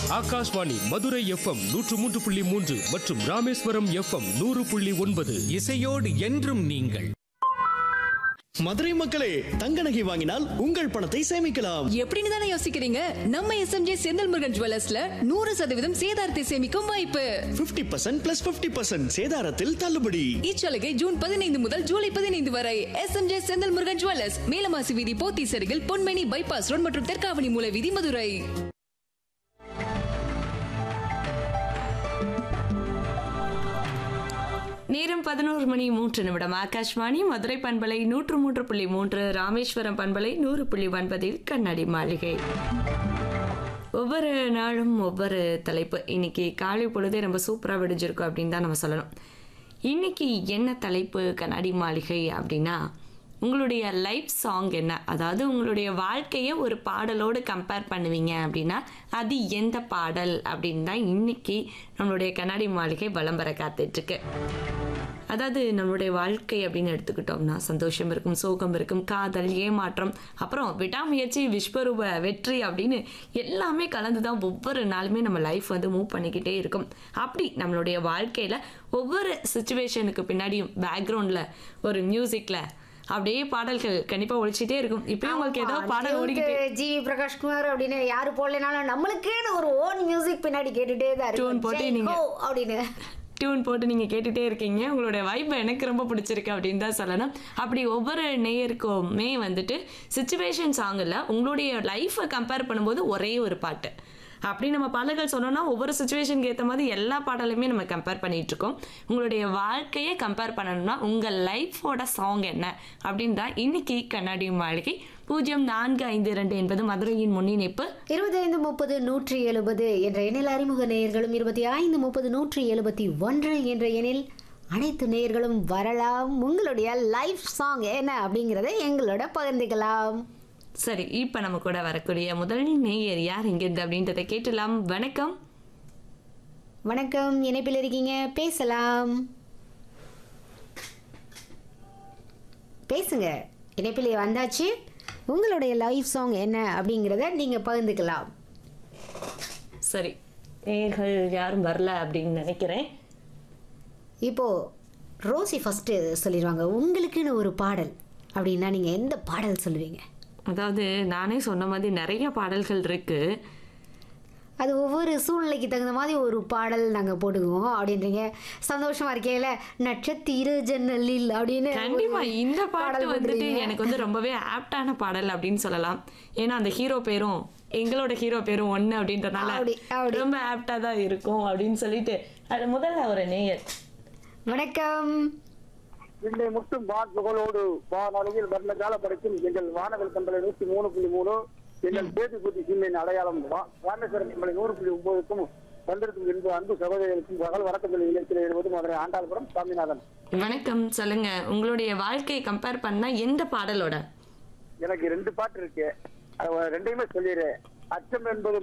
Akashvani Madurai FM நூற்று மூன்று புள்ளி மூன்று மற்றும் ராமேஸ்வரம் எஃப்எம் நூறு புள்ளி ஒன்பது இசையோடு என்றும் நீங்கள் மதுரை மக்களே தங்க நகை வாங்கினால் உங்கள் பணத்தை சேமிக்கலாம் எப்படின்னு தானே யோசிக்கிறீங்க நம்ம எஸ்எம்ஜே செந்தில் முருகன் ஜுவல்லர்ஸ்ல நூறு சதவீதம் சேதாரத்தை சேமிக்கும் வாய்ப்பு 50% பர்சன்ட் பிளஸ் பிப்டி பர்சன்ட் சேதாரத்தில் தள்ளுபடி இச்சலுகை ஜூன் பதினைந்து முதல் ஜூலை பதினைந்து வரை எஸ்எம்ஜே செந்தில் முருகன் ஜுவல்லர்ஸ் மேலமாசி வீதி போத்தி சருகில் பொன்மேனி பைபாஸ் ரோட் மற்றும் தெற்காவணி மூல வீதி மதுரை நேரம் பதினோரு மணி மூன்று நிமிடம் ஆகாஷ்வாணி மதுரை பண்பலை நூற்று மூன்று புள்ளி மூன்று ராமேஸ்வரம் பண்பலை நூறு புள்ளி ஒன்பதில் கண்ணாடி மாளிகை ஒவ்வொரு நாளும் ஒவ்வொரு தலைப்பு இன்னைக்கு காலை பொழுதே ரொம்ப சூப்பராக விடிஞ்சிருக்கும் அப்படின்னு தான் நம்ம சொல்லணும் இன்னைக்கு என்ன தலைப்பு கண்ணாடி மாளிகை அப்படின்னா உங்களுடைய லைஃப் சாங் என்ன அதாவது உங்களுடைய வாழ்க்கையை ஒரு பாடலோடு கம்பேர் பண்ணுவீங்க அப்படின்னா அது எந்த பாடல் அப்படின்னு தான் இன்னைக்கு நம்மளுடைய கண்ணாடி மாளிகை வலம் வர காத்துட்ருக்கு அதாவது நம்மளுடைய வாழ்க்கை அப்படின்னு எடுத்துக்கிட்டோம்னா சந்தோஷம் இருக்கும் சோகம் இருக்கும் காதல் ஏமாற்றம் அப்புறம் விடாமுயற்சி விஸ்வரூப வெற்றி அப்படின்னு எல்லாமே கலந்து தான் ஒவ்வொரு நாளுமே நம்ம லைஃப் வந்து மூவ் பண்ணிக்கிட்டே இருக்கும் அப்படி நம்மளுடைய வாழ்க்கையில் ஒவ்வொரு சுச்சுவேஷனுக்கு பின்னாடியும் பேக்ரவுண்டில் ஒரு மியூசிக்கில் அப்படியே பாடல்கள் கண்டிப்பாக ஒழிச்சிட்டே இருக்கும் இப்பயும் உங்களுக்கு ஏதோ பாடல் ஓடிக்கிட்டே ஜி பிரகாஷ் குமார் அப்படின்னு யாரு போடலனாலும் நம்மளுக்கேன்னு ஒரு ஓன் மியூசிக் பின்னாடி கேட்டுட்டே தான் Tune இருக்கும் போட்டு ஜெய் நீங்க- ஹோ அப்படின்னு டியூன் போட்டு நீங்கள் கேட்டுகிட்டே இருக்கீங்க உங்களுடைய வைப் எனக்கு ரொம்ப பிடிச்சிருக்கு அப்படின்னு தான் சொல்லணும் அப்படி ஒவ்வொரு நேயருக்குமே வந்துட்டு சுச்சுவேஷன் சாங்கில் உங்களுடைய லைஃப்பை கம்பேர் பண்ணும்போது ஒரே ஒரு பாட்டு அப்படி நம்ம பாடல்கள் சொன்னோம்னா ஒவ்வொரு சுச்சுவேஷனுக்கு ஏற்ற மாதிரி எல்லா பாடலுமே நம்ம கம்பேர் பண்ணிட்டு இருக்கோம் உங்களுடைய வாழ்க்கையை கம்பேர் பண்ணணும்னா உங்கள் லைஃபோட சாங் என்ன அப்படின்னு தான் இன்னைக்கு கண்ணாடி மாளிகை பூஜ்ஜியம் நான்கு ஐந்து இரண்டு என்பது மதுரையின் முன்னிணைப்பு இருபத்தைந்து முப்பது நூற்றி எழுபது என்ற எண்ணில் அறிமுக நேயர்களும் இருபத்தி ஐந்து முப்பது நூற்றி எழுபத்தி ஒன்று என்ற எண்ணில் அனைத்து நேயர்களும் வரலாம் உங்களுடைய லைஃப் சாங் என்ன அப்படிங்கிறத எங்களோட பகிர்ந்துக்கலாம் சரி இப்போ நம்ம கூட வரக்கூடிய முதல் நேயர் யார் இங்கிருந்து அப்படின்றத கேட்டலாம் வணக்கம் வணக்கம் இணைப்பில் இருக்கீங்க பேசலாம் பேசுங்க இணைப்பில் வந்தாச்சு உங்களுடைய லைஃப் சாங் என்ன அப்படிங்கிறத நீங்கள் பகிர்ந்துக்கலாம் சரி நேயர்கள் யாரும் வரல அப்படின்னு நினைக்கிறேன் இப்போ ரோசி ஃபஸ்ட்டு சொல்லிடுவாங்க உங்களுக்குன்னு ஒரு பாடல் அப்படின்னா நீங்கள் எந்த பாடல் சொல்லுவீங்க அதாவது நானே சொன்ன மாதிரி நிறைய பாடல்கள் இருக்கு அது ஒவ்வொரு சூழ்நிலைக்கு தகுந்த மாதிரி ஒரு பாடல் நாங்கள் போட்டுக்குவோம் அப்படின்றீங்க சந்தோஷமா இருக்கையில நட்சத்திர ஜன்னலில் அப்படின்னு கண்டிப்பா ஒரு இந்த பாட்டு பாடல் வந்துட்டு போட்டுருவீங்க. எனக்கு வந்து ரொம்பவே ஆப்டான பாடல் அப்படின்னு சொல்லலாம் ஏன்னா அந்த ஹீரோ பேரும் எங்களோட ஹீரோ பேரும் ஒண்ணு அப்படின்றனால அப்படி, அப்படி. ரொம்ப ஆப்டா தான் இருக்கும் அப்படின்னு சொல்லிட்டு அது முதல்ல ஒரு நேயர் வணக்கம் இன்றை முட்டும் வான் புகழோடு வானொலியில் வர்ண கால படைக்கும் எங்கள் வானவில் கம்பளை நூத்தி மூணு புள்ளி மூணு எங்கள் பேதி புத்தி சின்னின் அடையாளம் வா- ராமேஸ்வரம் கம்பளை நூறு புள்ளி ஒன்பதுக்கும் வந்திருக்கும் என்பது அன்பு சகோதரருக்கும் பகல் வணக்கங்கள் இலக்கிய எழுபது மதுரை ஆண்டாள்புரம் சாமிநாதன் வணக்கம் சொல்லுங்க உங்களுடைய வாழ்க்கையை கம்பேர் பண்ணா எந்த பாடலோட எனக்கு ரெண்டு பாட்டு இருக்கு அது ரெண்டையுமே சொல்லிடுறேன் அச்சம் என்பது